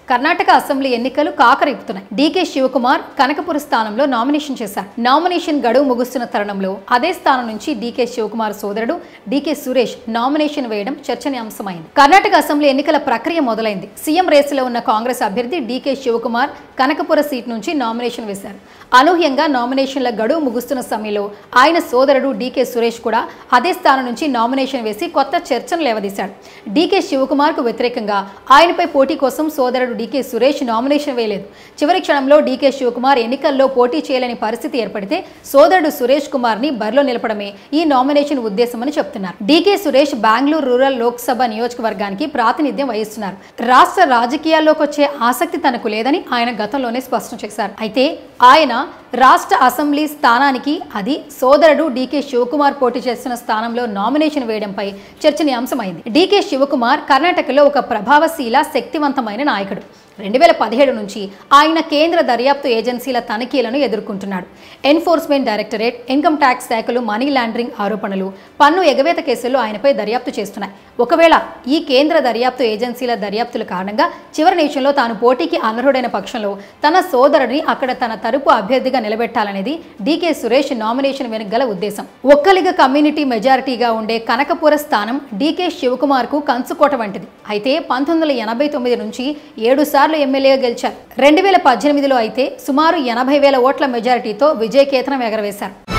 Karnataka assembly ఎన్నికలు కాకరేపుతున్నాయి DK Shivakumar Kanakapura స్థానంలో nomination చేశారు నామినేషన్ గడువు ముగుస్తున్న తరుణంలో అదే స్థానం నుంచి డీకే శివకుమార్ సోదరుడు డీకే సురేష్ నామినేషన్ వేయడం చర్చనీయాంశమైంది కర్ణాటక అసెంబ్లీ ఎన్నికల ప్రక్రియ మొదలైంది సీఎం రేసులో ఉన్న కాంగ్రెస్ అభ్యర్థి డీకే శివకుమార్ కనకపుర సీట్ నుంచి నామినేషన్ వేశారు అనూహ్యంగా నామినేషన్ల గడువు ముగుస్తున్న సమయంలో ఆయన సోదరుడు డీకే సురేష్ కూడా అదే స్థానం నుంచి నామినేషన్ వేసి కొత్త చర్చను లేవదీశాడు డీకే శివకుమార్ కు వ్యతిరేకంగా ఆయనపై పోటీ కోసం సోదరుడు డీకే సురేష్ నామినేషన్ వేయలేదు చివరి క్షణంలో డీకే శివకుమార్ ఎన్నికల్లో పోటీ చేయలేని పరిస్థితి ఏర్పడితే సోదరుడు సురేష్ కుమార్ ని బరిలో నిలపడమే ఈ నామినేషన్ ఉద్దేశమని చెప్తున్నారు డీకే సురేష్ బెంగళూరు రూరల్ లోక్సభ నియోజకవర్గానికి ప్రాతినిధ్యం వహిస్తున్నారు రాష్ట్ర రాజకీయాల్లోకి వచ్చే ఆసక్తి తనకు లేదని ఆయన గతంలోనే స్పష్టం చేశారు అయితే ఆయన రాష్ట్ర అసెంబ్లీ స్థానానికి అది సోదరుడు డీకే శివకుమార్ పోటీ చేస్తున్న స్థానంలో నామినేషన్ వేయడంపై చర్చనీయాంశమైంది డీకే శివకుమార్ కర్ణాటకలో ఒక ప్రభావశీల శక్తివంతమైన నాయకుడు రెండు వేల పదిహేడు నుంచి ఆయన కేంద్ర దర్యాప్తు ఏజెన్సీల తనిఖీలను ఎదుర్కొంటున్నాడు ఎన్ఫోర్స్మెంట్ డైరెక్టరేట్ ఇన్కమ్ ట్యాక్స్ శాఖలు మనీ లాండరింగ్ ఆరోపణలు పన్ను ఎగవేత కేసుల్లో ఆయనపై దర్యాప్తు చేస్తున్నాయి ఒకవేళ ఈ కేంద్ర దర్యాప్తు ఏజెన్సీల దర్యాప్తుల కారణంగా చివరి నిమిషంలో తాను పోటీకి అనర్హుడైన పక్షంలో తన సోదరుడిని అక్కడ తన తరపు అభ్యర్థిగా నిలబెట్టాలనేది డీకే సురేష్ నామినేషన్ వెనుక గల ఉద్దేశం ఒక్కలిగ కమ్యూనిటీ మెజారిటీగా ఉండే కనకపుర స్థానం డీకే శివకుమార్ కు కంచుకోట వంటిది అయితే పంతొమ్మిది వందల ఎనభై తొమ్మిది నుంచి ఏడు సార్లు ఎమ్మెల్యేగా గెలిచారు రెండు వేల పద్దెనిమిదిలో అయితే సుమారు ఎనభై వేల ఓట్ల మెజారిటీతో విజయకేతనం ఎగరవేశారు